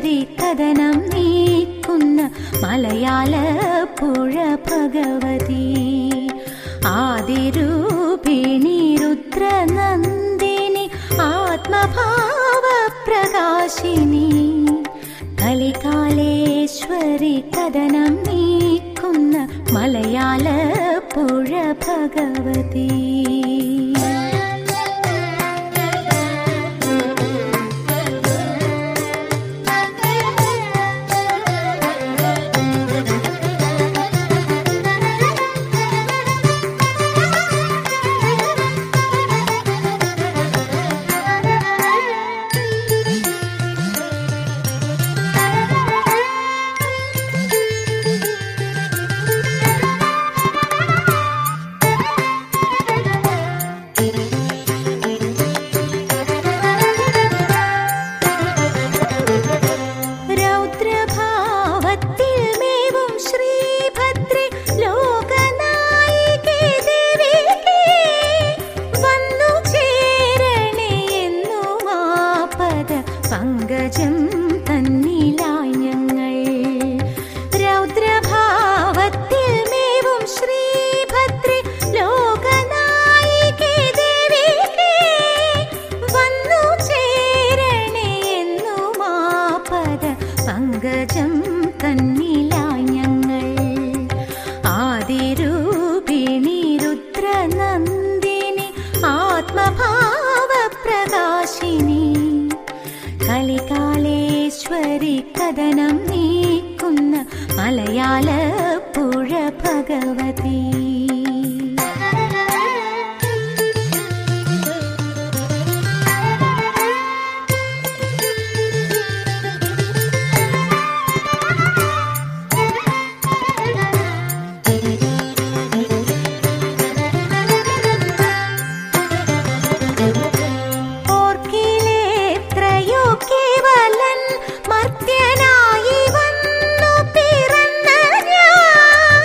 കാളികാലേശ്വരി കഥനം നീക്കുന്ന മലയാള പുഴ ഭഗവതി ആദിരൂപിണി രുദ്രനന്ദിനി ആത്മഭാവ പ്രകാശിനി കലികാലേശ്വരി കഥനം നീക്കുന്ന മലയാള പുഴ ഭഗവതി രൗദ്രഭാവത്തിൽ മേവും ശ്രീഭദ്രേ ലോകനായികേ ദേവികേ വന്നു ചേരണേ എന്നു ആപദ പങ്കജം തന്നിലായി ഞങ്ങൾ രൗദ്രഭാവത്തിൽ മേവും ശ്രീഭദ്രേ ലോകനായികേ ദേവികേ വന്നു ചേരണേ എന്നു മാപദ പങ്കജം തന്നിലായി ഞങ്ങൾ ആദിരൂപിണി രുദ്രനന്ദിനി ആത്മഭാവ പ്രകാശിനി കലികാലേശ്വരി കഥനം നീക്കുന്ന മലയാള പുഴ ഭഗവതി ഓർക്കിലേത്രയോ കേവലൻ മർത്യനായി വന്നു പിറന്ന ഞാൻ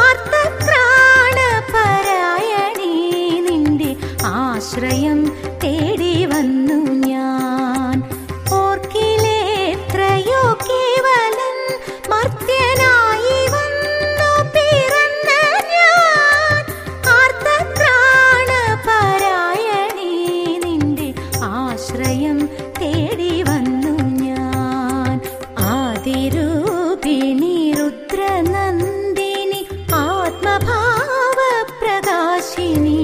ആർത്തത്രാണപരായണി നിന്റെ ആശ്രയം തേടി വന്നു ഞാൻ ഓർക്കിലേത്രയോ കേവലൻ മർത്യനായി വന്നു പിറന്ന ഞാൻ ആർത്തത്രാണപരായണി നിന്റെ ആശ്രയം തേടി വന്നു ഞാൻ ആദിരൂപിണി രുദ്രനന്ദിനി ആത്മഭാവ പ്രകാശിനി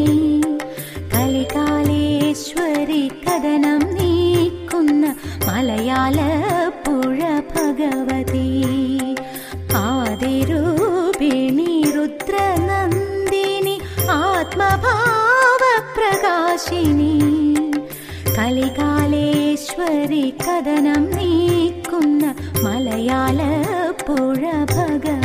കലികാലേശ്വരി കഥനം നീക്കുന്ന മലയാള പുഴ ഭഗവതി ആദിരൂപിണി രുദ്രനന്ദിനി ആത്മഭാവ പ്രകാശിനി കലികാലേശ്വരി കഥനം നീക്കുന്ന മലയാള പുഴ ഭഗവതി